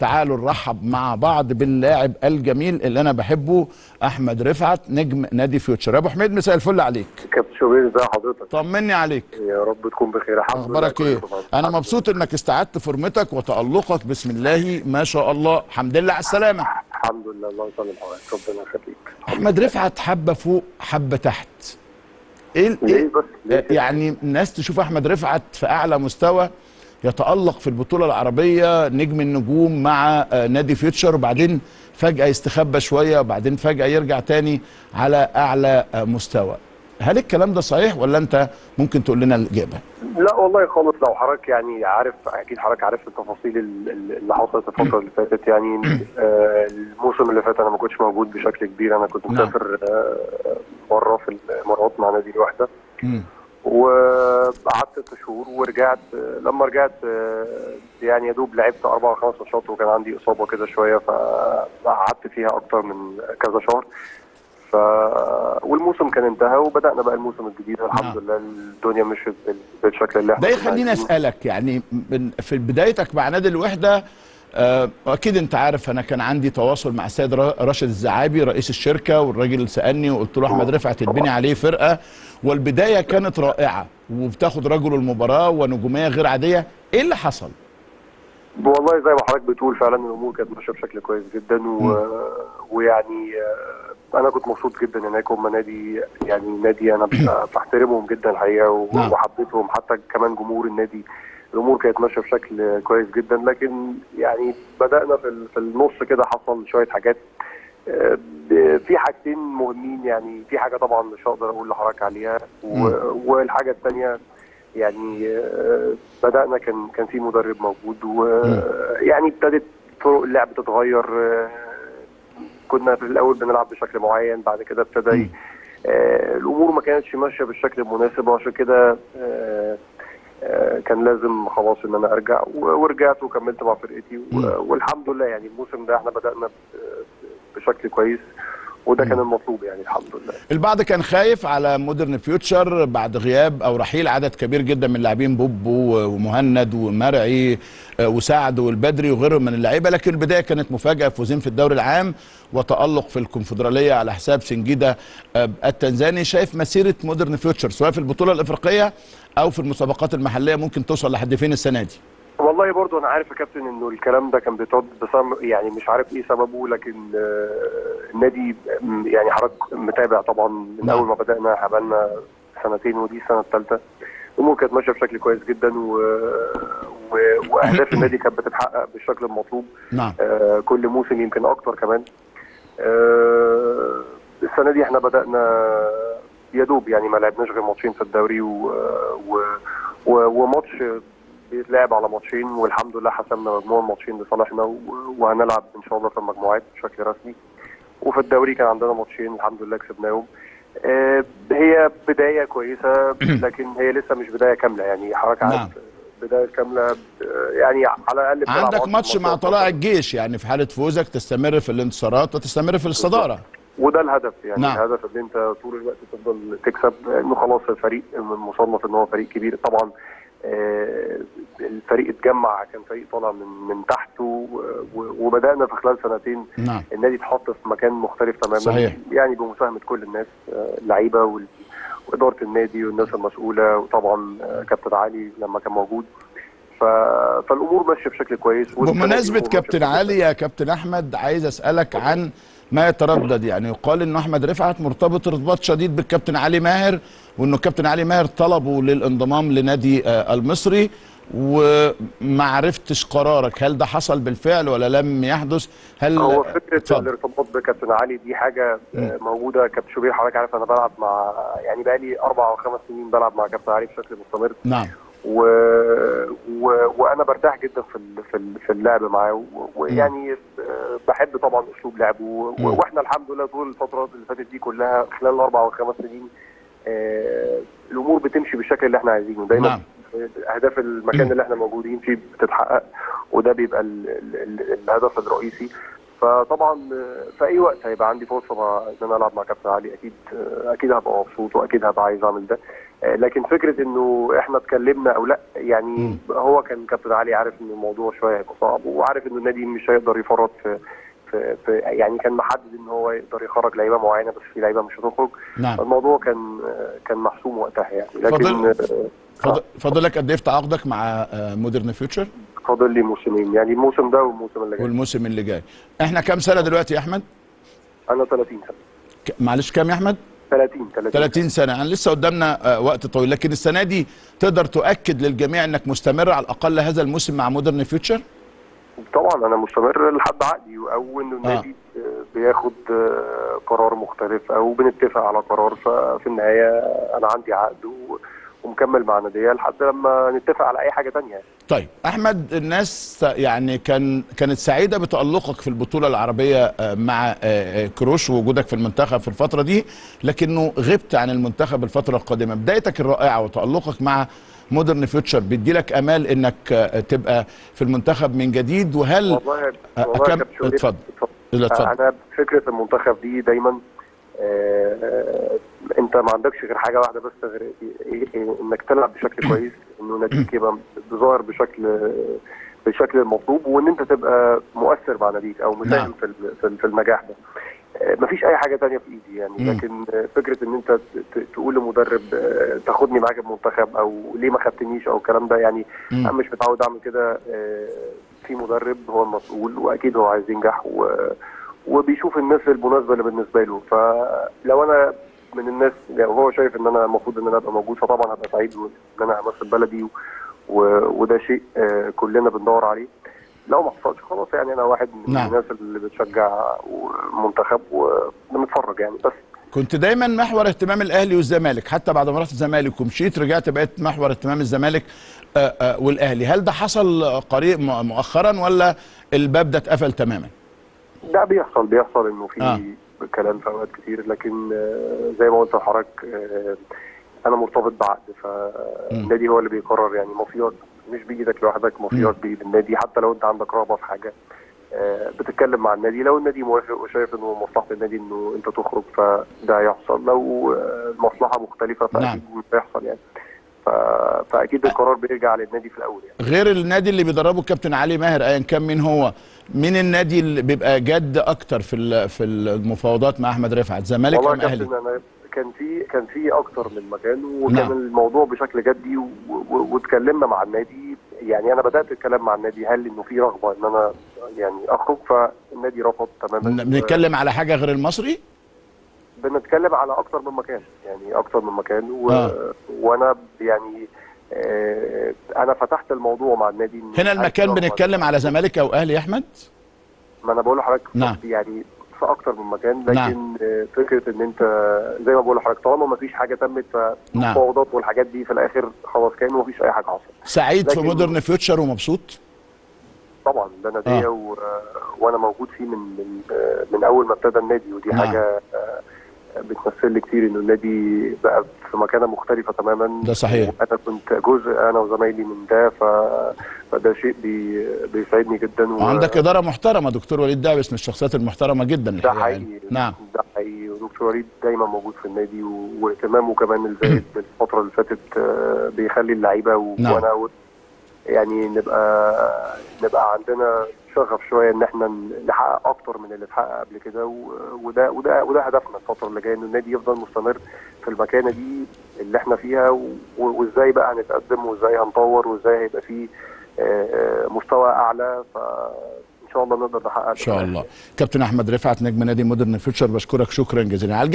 تعالوا نرحب مع بعض باللاعب الجميل اللي انا بحبه احمد رفعت نجم نادي فيوتشر يا ابو حميد مساء الفل عليك كابتن شوبير ازي حضرتك طمني عليك يا رب تكون بخير الحمد لله اخبارك ايه كله تمام. انا مبسوط انك استعدت فورمتك وتالقك بسم الله ما شاء الله الحمد لله على السلامه الحمد لله الله يسلم حضرتك ربنا يخليك احمد رفعت حبه فوق حبه تحت ايه ال- ليه ايه بس ليه كده؟ يعني الناس تشوف احمد رفعت في اعلى مستوى يتالق في البطوله العربيه نجم النجوم مع آه، نادي فيوتشر وبعدين فجاه يستخبى شويه وبعدين فجاه يرجع تاني على اعلى آه، مستوى هل الكلام ده صحيح ولا انت ممكن تقول لنا الاجابه لا والله خالص لو حضرتك يعني عارف اكيد حضرتك عارف التفاصيل ال- ال- اللي حصلت الفتره اللي فاتت يعني آه، الموسم اللي فات انا ما كنتش موجود بشكل كبير انا كنت نعم. مسافر آه، بره في الامارات مع نادي الوحده مم. وقعدت ست شهور ورجعت لما رجعت آه، يعني يا دوب لعبت اربع او خمس ماتشات وكان عندي اصابه كده شويه فقعدت فيها اكتر من كذا شهر ف والموسم كان انتهى وبدانا بقى الموسم الجديد الحمد نعم. لله الدنيا مشيت بال- بالشكل اللي احنا ده كنا يخليني عايزينه. اسالك يعني من في بدايتك مع نادي الوحده آه، اكيد انت عارف انا كان عندي تواصل مع السيد را- راشد الزعابي رئيس الشركه والراجل سالني وقلت له احمد رفعت اتبني عليه فرقه والبدايه كانت رائعه وبتاخد رجل المباراه ونجوميه غير عاديه ايه اللي حصل؟ والله زي ما حضرتك بتقول فعلا الامور كانت ماشيه بشكل كويس جدا و... ويعني آه، انا كنت مبسوط جدا هناك هم نادي يعني نادي انا ب- بحترمهم جدا الحقيقه و... نعم. وحبيتهم حتى كمان جمهور النادي الامور كانت ماشيه بشكل كويس جدا لكن يعني بدانا في ال- في النص كده حصل شويه حاجات آه، ب- في حاجتين مهمين يعني في حاجه طبعا مش هقدر اقول لحضرتك عليها و... والحاجه الثانيه يعني آه، بدأنا كان كان في مدرب موجود ويعني ابتدت طرق اللعب تتغير آه، كنا في الأول بنلعب بشكل معين بعد كده ابتدى ي- آه، الأمور ما كانتش ماشية بالشكل المناسب وعشان كده آه، آه، كان لازم خلاص ان انا ارجع و- ورجعت وكملت مع فرقتي و- مم. والحمد لله يعني الموسم ده احنا بدأنا ب- بشكل كويس وده كان المطلوب يعني الحمد لله البعض كان خايف على مودرن فيوتشر بعد غياب او رحيل عدد كبير جدا من اللاعبين بوبو ومهند ومرعي آه، وسعد والبدري وغيرهم من اللعيبه لكن البدايه كانت مفاجاه فوزين في الدوري العام وتالق في الكونفدراليه على حساب سنجيدا آه، التنزاني شايف مسيره مودرن فيوتشر سواء في البطوله الافريقيه او في المسابقات المحليه ممكن توصل لحد فين السنه دي والله برضو انا عارف يا كابتن انه الكلام ده كان بيترد بسبب يعني مش عارف ايه سببه لكن آه، النادي م- يعني حضرتك متابع طبعا من نعم. اول ما بدانا احنا بقالنا سنتين ودي السنه الثالثه الامور كانت ماشيه بشكل كويس جدا و... و... واهداف النادي كانت بتتحقق بالشكل المطلوب نعم آه، كل موسم يمكن اكتر كمان آه، السنه دي احنا بدانا يا دوب يعني ما لعبناش غير ماتشين في الدوري و... و... و... وماتش بيتلعب على ماتشين والحمد لله حسمنا مجموع الماتشين لصالحنا و... وهنلعب ان شاء الله في المجموعات بشكل رسمي وفي الدوري كان عندنا ماتشين الحمد لله كسبناهم آه، هي بدايه كويسه لكن هي لسه مش بدايه كامله يعني حضرتك عارف نعم. بدايه كامله آه، يعني على الاقل بتلعب عندك ماتش- ماتش مع ماتش- طلائع الجيش يعني في حاله فوزك تستمر في الانتصارات وتستمر في الصداره وده الهدف يعني نعم. نعم. الهدف ان انت طول الوقت تفضل تكسب انه خلاص الفريق مصنف ان هو فريق كبير طبعا آه، الفريق اتجمع كان فريق طالع من من تحت و- و- وبدانا في خلال سنتين نعم النادي اتحط في مكان مختلف تماما صحيح. يعني بمساهمه كل الناس آه، اللعيبه وال- واداره النادي والناس المسؤوله وطبعا آه، كابتن علي لما كان موجود ف... فالامور ماشيه بشكل كويس والسنة دي بمناسبة الأمور ماشية كابتن بشكل علي يا كابتن أحمد عايز أسألك عن ما يتردد يعني يقال إنه أحمد رفعت مرتبط ارتباط شديد بالكابتن علي ماهر وإنه الكابتن علي ماهر طلبه للانضمام لنادي آه، المصري وما عرفتش قرارك هل ده حصل بالفعل ولا لم يحدث هل هو فكره اتفضل. الارتباط بكابتن علي دي حاجه آه، موجوده كابتن شوبير حضرتك عارف انا بلعب مع يعني بقى لي اربع او خمس سنين بلعب مع كابتن علي بشكل مستمر نعم و... و... وانا برتاح جدا في ال... في, ال... في اللعب معاه و- ويعني آه، بحب طبعا اسلوب لعبه و... مم. واحنا الحمد لله طول الفترات اللي فاتت دي كلها خلال الاربع او خمس سنين آه، الامور بتمشي بالشكل اللي احنا عايزينه دايما نعم. اهداف المكان اللي احنا موجودين فيه بتتحقق وده بيبقى ال... ال... ال... الهدف الرئيسي فطبعا في اي وقت هيبقى عندي فرصه مع ان انا العب مع كابتن علي اكيد اكيد هبقى مبسوط واكيد هبقى عايز اعمل ده لكن فكره انه احنا اتكلمنا او لا يعني مم. هو كان كابتن علي عارف ان الموضوع شويه هيبقى صعب وعارف ان النادي مش هيقدر يفرط في في, في يعني كان محدد ان هو يقدر يخرج لعيبه معينه بس في لعيبه مش هتخرج نعم الموضوع كان كان محسوم وقتها يعني لكن فاضل- فاضل فاضل لك قد ايه في تعاقدك مع مودرن فيوتشر فاضل لي موسمين يعني الموسم ده والموسم اللي جاي والموسم اللي جاي احنا كام سنه دلوقتي يا احمد انا 30 سنه ك- معلش كام يا احمد 30 30 30 سنه يعني لسه قدامنا آه، وقت طويل لكن السنه دي تقدر تؤكد للجميع انك مستمر على الاقل هذا الموسم مع مودرن فيوتشر طبعا انا مستمر لحد عقدي او انه النادي بياخد آه، قرار مختلف او بنتفق على قرار ففي النهايه انا عندي عقد و- ومكمل مع ناديه لحد لما نتفق على اي حاجه تانية طيب احمد الناس يعني كان كانت سعيده بتالقك في البطوله العربيه آه، مع آه، آه، كروش ووجودك في المنتخب في الفتره دي لكنه غبت عن المنتخب الفتره القادمه بدايتك الرائعه وتالقك مع مودرن فيوتشر بيدي لك امال انك آه، تبقى في المنتخب من جديد وهل والله أ- والله أكم- يا كابتن شوقي، اتفضل. لا اتفضل انا فكره المنتخب دي دايما آه، آه، انت ما عندكش غير حاجه واحده بس غير إيه- إيه- انك تلعب بشكل كويس انه ناديك يبقى ظاهر بشكل بالشكل المطلوب وان انت تبقى مؤثر مع ناديك او مساهم نعم. في ال- في ال- في النجاح ده آه، مفيش اي حاجه تانية في ايدي يعني مم. لكن آه، فكره ان انت ت- ت- تقول لمدرب آه، تاخدني معاك المنتخب او ليه ما خدتنيش او الكلام ده يعني مم. انا مش متعود اعمل كده آه، في مدرب هو المسؤول واكيد هو عايز ينجح و... وبيشوف الناس المناسبه اللي بالنسبه له فلو انا من الناس يعني هو شايف ان انا المفروض ان انا ابقى موجود فطبعا هبقى سعيد ان انا همثل بلدي و... وده شيء آه، كلنا بندور عليه لو ما حصلش خلاص يعني انا واحد من نعم. الناس اللي بتشجع المنتخب وبنتفرج يعني بس كنت دايما محور اهتمام الاهلي والزمالك حتى بعد ما رحت الزمالك ومشيت رجعت بقيت محور اهتمام الزمالك آه، آه، والاهلي هل ده حصل قريب م- مؤخرا ولا الباب ده اتقفل تماما لا بيحصل بيحصل انه في آه. آه. كلام في اوقات كتير لكن آه، زي ما قلت لحضرتك آه، انا مرتبط بعقد فالنادي هو اللي بيقرر يعني مصيرك مش بايدك لوحدك مصيرك بايد النادي حتى لو انت عندك رغبه في حاجه آه، بتتكلم مع النادي لو النادي موافق وشايف انه مصلحه النادي انه انت تخرج فده هيحصل لو آه، المصلحه مختلفه فاكيد مش هيحصل يعني ف... فاكيد القرار بيرجع للنادي في الاول يعني غير النادي اللي بيدربه الكابتن علي ماهر ايا كان مين هو مين النادي اللي بيبقى جد اكتر في ال- في المفاوضات مع احمد رفعت زمالك والله ام يا اهلي كابتن انا كان في كان في اكتر من مكان وكان نعم. نعم. الموضوع بشكل جدي و- و- واتكلمنا مع النادي يعني انا بدات الكلام مع النادي هل انه في رغبه ان انا يعني اخرج فالنادي رفض تماما بنتكلم على حاجه غير المصري بنتكلم على اكتر من مكان يعني اكتر من مكان و... آه. وانا يعني آه انا فتحت الموضوع مع النادي إن هنا المكان عايز رغبة. بنتكلم على زمالك او اهلي يا احمد ما انا بقول لحضرتك نعم. يعني في اكتر من مكان لكن نعم. آه، فكره ان انت زي ما بقول لحضرتك طالما ما فيش حاجه تمت نعم. فالمفاوضات والحاجات دي في الاخر خلاص كان ما فيش اي حاجه حصلت سعيد في لكن- مودرن فيوتشر ومبسوط طبعا ده ناديه آه. و... وانا موجود فيه من من آه، من اول ما ابتدى النادي ودي نعم. حاجه آه، بتمثل لي كتير انه النادي بقى في مكانه مختلفه تماما ده صحيح. وانا كنت جزء انا وزمايلي من ده ف... فده شيء بي... بيسعدني جدا و... وعندك اداره محترمه دكتور وليد دعبس من الشخصيات المحترمه جدا ده الحقيقة حقيقي يعني. نعم ده حقيقي ودكتور وليد دايما موجود في النادي و... واهتمامه كمان الزايد بالفتره اللي فاتت آه، بيخلي اللعيبه و... نعم. وانا و... يعني نبقى نبقى عندنا شغف شويه ان احنا نحقق اكتر من اللي اتحقق قبل كده و... وده وده وده هدفنا الفتره اللي جايه ان النادي يفضل مستمر في المكانه دي اللي احنا فيها و... وازاي بقى هنتقدم وازاي هنطور وازاي هيبقى فيه آه، مستوى اعلى فان شاء الله نقدر نحقق ان شاء الله كابتن احمد رفعت نجم نادي مودرن فيوتشر بشكرك شكرا جزيلا على